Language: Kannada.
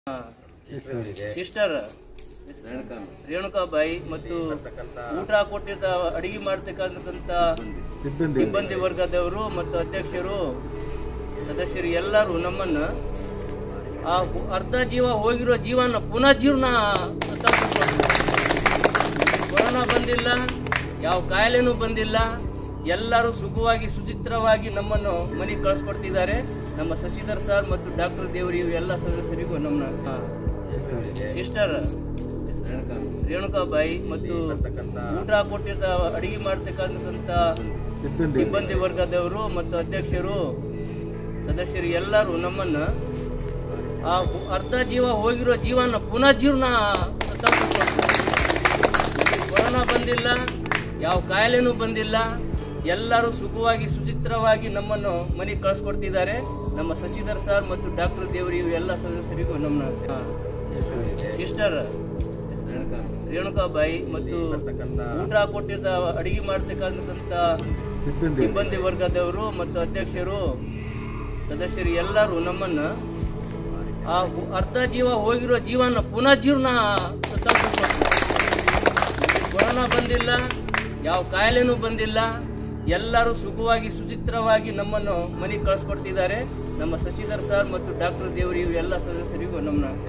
ಸಿಸ್ಟರ್ ರೇಣುಕಾಬಾಯಿ ಮತ್ತು ಊಟ ಕೊಟ್ಟಿದ್ದ ಅಡಿಗೆ ಮಾಡ್ತಕ್ಕಂಥ ಸಿಬ್ಬಂದಿ ವರ್ಗದವರು ಮತ್ತು ಅಧ್ಯಕ್ಷರು ಸದಸ್ಯರು ಎಲ್ಲರೂ ನಮ್ಮನ್ನ ಆ ಹು- ಅರ್ಧ ಜೀವ ಹೋಗಿರೋ ಜೀವನ ಪುನಃ ಜೀವನ ತಪ್ಪಿಸ್ಕೊಂಡು ಕೊರೋನಾ ಬಂದಿಲ್ಲ ಯಾವ ಕಾಯಿಲೆನೂ ಬಂದಿಲ್ಲ ಎಲ್ಲರೂ ಸುಖವಾಗಿ ಸುಚಿತ್ರವಾಗಿ ನಮ್ಮನ್ನು ಮನೆಗೆ ಕಳಿಸ್ಕೊಡ್ತಿದ್ದಾರೆ ನಮ್ಮ ಶಶಿಧರ್ ಸರ್ ಮತ್ತು ಡಾಕ್ಟರ್ ದೇವರಿ ಇವರು ಎಲ್ಲ ಸದಸ್ಯರಿಗೂ ನಮ್ಮ ಸಿಸ್ಟರ್ ರೇಣುಕಾಬಾಯಿ ಮತ್ತು ಊಟ ಕೊಟ್ಟಿದ್ದ ಅಡಿಗೆ ಮಾಡ್ತಕ್ಕಂಥ ಸಿಬ್ಬಂದಿ ವರ್ಗದವರು ಮತ್ತು ಅಧ್ಯಕ್ಷರು ಸದಸ್ಯರು ಎಲ್ಲರೂ ನಮ್ಮನ್ನ ಆ ಹು- ಅರ್ಧ ಜೀವ ಹೋಗಿರೋ ಜೀವನ ಪುನಃ ಜೀವನ ತಪ್ಪಿಸ್ಕೊಂಡು ಕೊರೋನಾ ಬಂದಿಲ್ಲ ಯಾವ ಕಾಯಿಲೆನೂ ಬಂದಿಲ್ಲ ಎಲ್ಲರೂ ಸುಖವಾಗಿ ಸುಚಿತ್ರವಾಗಿ ನಮ್ಮನ್ನು ಮನೆಗೆ ಕಳಿಸ್ಕೊಡ್ತಿದ್ದಾರೆ ನಮ್ಮ ಶಶಿಧರ್ ಸರ್ ಮತ್ತು ಡಾಕ್ಟರ್ ದೇವರಿ ಇವರು ಎಲ್ಲ ಸದಸ್ಯರಿಗೂ ನಮ್ಮ ಸಿಸ್ಟರ್ ರೇಣುಕಾಬಾಯಿ ಮತ್ತು ಊಟ ಕೊಟ್ಟಿದ್ದ ಅಡಿಗೆ ಮಾಡ್ತಕ್ಕಂಥ ಸಿಬ್ಬಂದಿ ವರ್ಗದವರು ಮತ್ತು ಅಧ್ಯಕ್ಷರು ಸದಸ್ಯರು ಎಲ್ಲರೂ ನಮ್ಮನ್ನ ಆ ಹು- ಅರ್ಧ ಜೀವ ಹೋಗಿರೋ ಜೀವನ ಪುನಃ ಜೀವನ ತಪ್ಪಿಸ್ಕೊಂಡು ಕೊರೋನಾ ಬಂದಿಲ್ಲ ಯಾವ ಕಾಯಿಲೆನೂ ಬಂದಿಲ್ಲ ಎಲ್ಲರೂ ಸುಖವಾಗಿ ಸುಚಿತ್ರವಾಗಿ ನಮ್ಮನ್ನು ಮನೆಗೆ ಕಳಿಸ್ಕೊಡ್ತಿದ್ದಾರೆ ನಮ್ಮ ಶಶಿಧರ್ ಸರ್ ಮತ್ತು ಡಾಕ್ಟರ್ ದೇವರಿ ಇವರು ಎಲ್ಲ ಸದಸ್ಯರಿಗೂ ನಮ್ಮ